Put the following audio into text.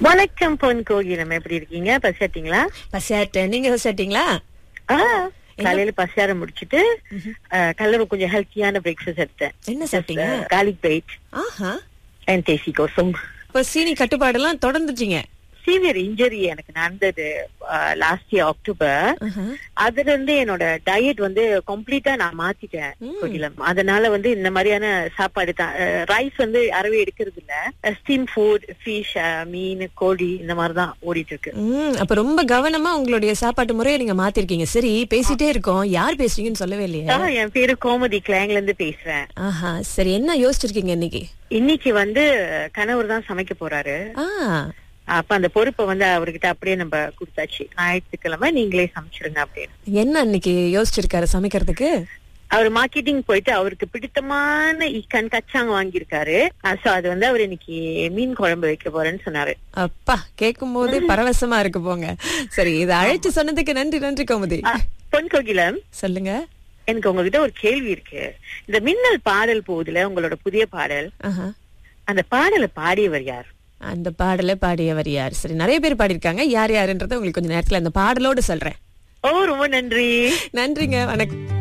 வணக்கம் பொன் கோகிலம் எப்படி இருக்கீங்க பசியாட்டீங்களா பசியாட்டேன் நீங்க ஹோஸ்டாட்டீங்களா ஆ காலையில பசியார முடிச்சிட்டு கல்லூரி கொஞ்சம் ஹெல்த்தியான பிரேக்ஃபாஸ்ட் எடுத்தேன் என்ன சாப்பிட்டீங்க கார்லிக் பைட் ஆஹா அண்ட் தேசி கோசம் இப்ப சீனி கட்டுப்பாடெல்லாம் தொடர்ந்துட்டீங்க சீவியர் இன்ஜரி எனக்கு நடந்தது லாஸ்ட் இயர் அக்டோபர் ஆஹா. அதுல இருந்து என்னோட டயட் வந்து கம்ப்ளீட்டா நான் மாத்திட்டேன் ம். கோகிலம் அதனால வந்து இந்த மாதிரியான சாப்பாடு தான் ரைஸ் வந்து அறவே எடுக்கிறது இல்ல ஸ்டீம் ஃபுட் ஃபிஷ் மீன் கோழி இந்த மாதிரி தான் ஓடிட்டு இருக்கு ம் அப்ப ரொம்ப கவனமா உங்களுடைய சாப்பாட்டு முறையை நீங்க மாத்திருக்கீங்க சரி பேசிட்டே இருக்கோம் யார் பேசுறீங்கன்னு சொல்லவே இல்லையா ஆ, என் பேரு கோமதி கிளாங்ல இருந்து பேசுறேன் ஆஹா சரி என்ன யோசிச்சிருக்கீங்க இன்னைக்கு இன்னைக்கு வந்து கணவர் தான் சமைக்க போறாரு ஆ அப்ப அந்த பொறுப்பை வந்து அவர்கிட்ட அப்படியே நம்ம கொடுத்தாச்சு ஞாயிற்றுக்கிழமை நீங்களே சமைச்சிருங்க அப்படின்னு என்ன இன்னைக்கு யோசிச்சிருக்காரு சமைக்கிறதுக்கு அவர் மார்க்கெட்டிங் போயிட்டு அவருக்கு பிடித்தமான இக்கன் கச்சாங்க வாங்கியிருக்காரு சோ அது வந்து அவர் இன்னைக்கு மீன் குழம்பு வைக்க போறேன்னு சொன்னாரு அப்பா கேட்கும் போதே பரவசமா இருக்கு போங்க சரி இதை அழைச்சு சொன்னதுக்கு நன்றி நன்றி கோமதி ஆ, பொன் கோகிலம் சொல்லுங்க எனக்கு உங்ககிட்ட ஒரு கேள்வி இருக்கு இந்த மின்னல் பாடல் போகுதுல உங்களோட புதிய பாடல் ஆஹா அந்த பாடலை பாடியவர் யார் அந்த பாடலை பாடியவர் யார் சரி நிறைய பேர் பாடியிருக்காங்க யார் யாருன்றதை உங்களுக்கு கொஞ்சம் நேரத்துல அந்த பாடலோடு சொல்றேன் ஓ ரொம்ப நன்றி நன்றிங்க வணக்கம்